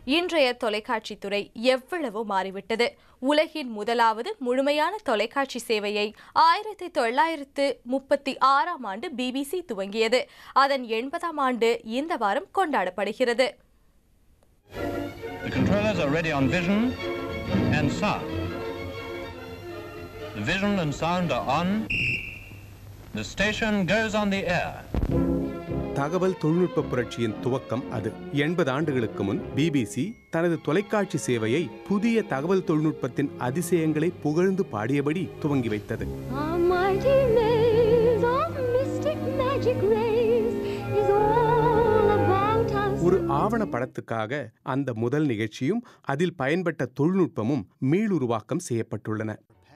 இன்றைய தொலைக்காட்சி துறை எவ்வளவு மாறிவிட்டது உலகின் முதலாவது முழுமையான தொலைக்காட்சி சேவையை ஆயிரத்தி தொள்ளாயிரத்து முப்பத்தி ஆறாம் ஆண்டு பிபிசி துவங்கியது அதன் எண்பதாம் ஆண்டு இந்த வாரம் கொண்டாடப்படுகிறது The controllers are ready on vision and sound. The vision and sound are on. The station goes on the air. தகவல் தொழில்நுட்ப புரட்சியின் துவக்கம் அது எண்பது ஆண்டுகளுக்கு முன் பிபிசி தனது தொலைக்காட்சி சேவையை புதிய தகவல் தொழில்நுட்பத்தின் அதிசயங்களை புகழ்ந்து பாடியபடி துவங்கி வைத்தது A mighty maze of mystic magic rays is all about us. ஒரு ஆவண படத்துக்காக அந்த முதல் நிகழ்ச்சியும் அதில் பயன்பட்ட தொழில்நுட்பமும் மீளுருவாக்கம் செய்யப்பட்டுள்ளன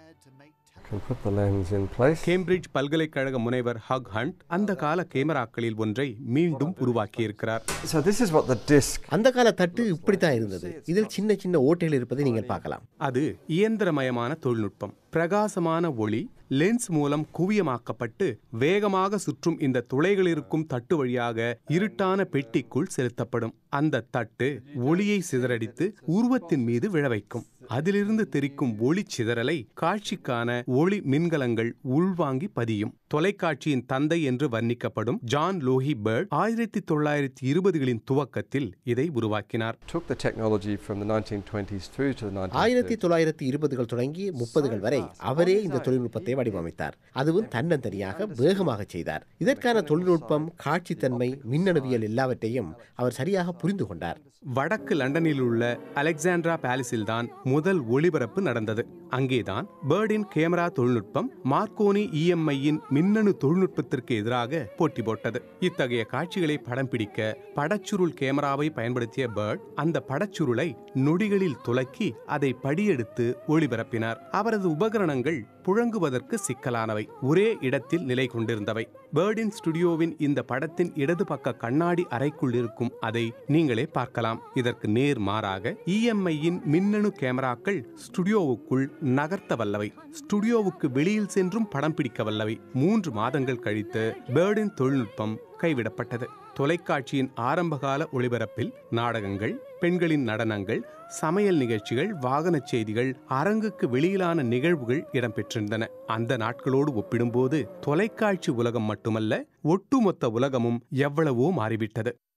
Can put the lens in place. Cambridge பல்கலைக்கழக முனைவர் ஹக் ஹண்ட் அந்த கால கேமராக்களில் ஒன்றை மீண்டும் உருவாக்கியிருக்கிறார் So this is what the disc. அந்த கால தட்டு இப்படித்தான் இருந்தது இதில் சின்ன சின்ன ஓட்டைகள் இருப்பதை நீங்கள் பார்க்கலாம் அது இயந்திரமயமான தொழில்நுட்பம் பிரகாசமான ஒளி லென்ஸ் மூலம் குவியமாக்கப்பட்டு வேகமாக சுற்றும் இந்த துளைகள் இருக்கும் தட்டு வழியாக இருட்டான பெட்டிக்குள் செலுத்தப்படும் அந்த தட்டு ஒளியை சிதறடித்து உருவத்தின் மீது விழ வைக்கும் அதிலிருந்து தெரிக்கும் ஒளி சிதறலை காட்சிக்கான ஒளி மின்கலங்கள் உள்வாங்கி பதியும் தொலைக்காட்சியின் தந்தை என்று வர்ணிக்கப்படும் ஜான் லோஹி பேர்ட் ஆயிரத்தி தொள்ளாயிரத்தி இருபதுகளின் துவக்கத்தில் இதை உருவாக்கினார் Took the technology from the 1920s through to the ஆயிரத்தி 1930s. தொள்ளாயிரத்தி இருபதுகள் தொடங்கி முப்பதுகள் வரை அவரே இந்த தொழில்நுட்பத்தை வடிவமைத்தார் அதுவும் தன்னந்தனியாக வேகமாக செய்தார் இதற்கான தொழில்நுட்பம் காட்சித்தன்மை மின்னணுவியல் எல்லாவற்றையும் அவர் சரியாக புரிந்து கொண்டார் வடக்கு லண்டனில் உள்ள அலெக்சாண்ட்ரா பாலிஸில்தான் முதல் ஒளிபரப்பு நடந்தது அங்கேதான் பேர்டின் கேமரா தொழில்நுட்பம் மார்க்கோனி இஎம்ஐயின் மின்னணு தொழில்நுட்பத்திற்கு எதிராக போட்டி போட்டது இத்தகைய காட்சிகளை படம் பிடிக்க படச்சுருள் கேமராவை பயன்படுத்திய பேர்ட் அந்த படச்சுருளை நொடிகளில் துலக்கி அதை படியெடுத்து ஒளிபரப்பினார் அவரது உபகரணங்கள் புழங்குவதற்கு சிக்கலானவை ஒரே இடத்தில் நிலை கொண்டிருந்தவை பேர்டின் ஸ்டுடியோவின் இந்த படத்தின் இடது பக்க கண்ணாடி அறைக்குள் இருக்கும் அதை நீங்களே பார்க்கலாம் இதற்கு நேர் மாறாக இஎம்ஐயின் மின்னணு கேமராக்கள் ஸ்டுடியோவுக்குள் நகர்த்த வல்லவை ஸ்டுடியோவுக்கு வெளியில் சென்றும் படம் பிடிக்க வல்லவை மூன்று மாதங்கள் கழித்து பேர்டின் தொழில்நுட்பம் கைவிடப்பட்டது தொலைக்காட்சியின் ஆரம்பகால ஒளிபரப்பில் நாடகங்கள் பெண்களின் நடனங்கள் சமையல் நிகழ்ச்சிகள் வாகனச் செய்திகள் அரங்குக்கு வெளியிலான நிகழ்வுகள் இடம்பெற்றிருந்தன அந்த நாட்களோடு ஒப்பிடும்போது தொலைக்காட்சி உலகம் மட்டுமல்ல ஒட்டுமொத்த உலகமும் எவ்வளவோ மாறிவிட்டது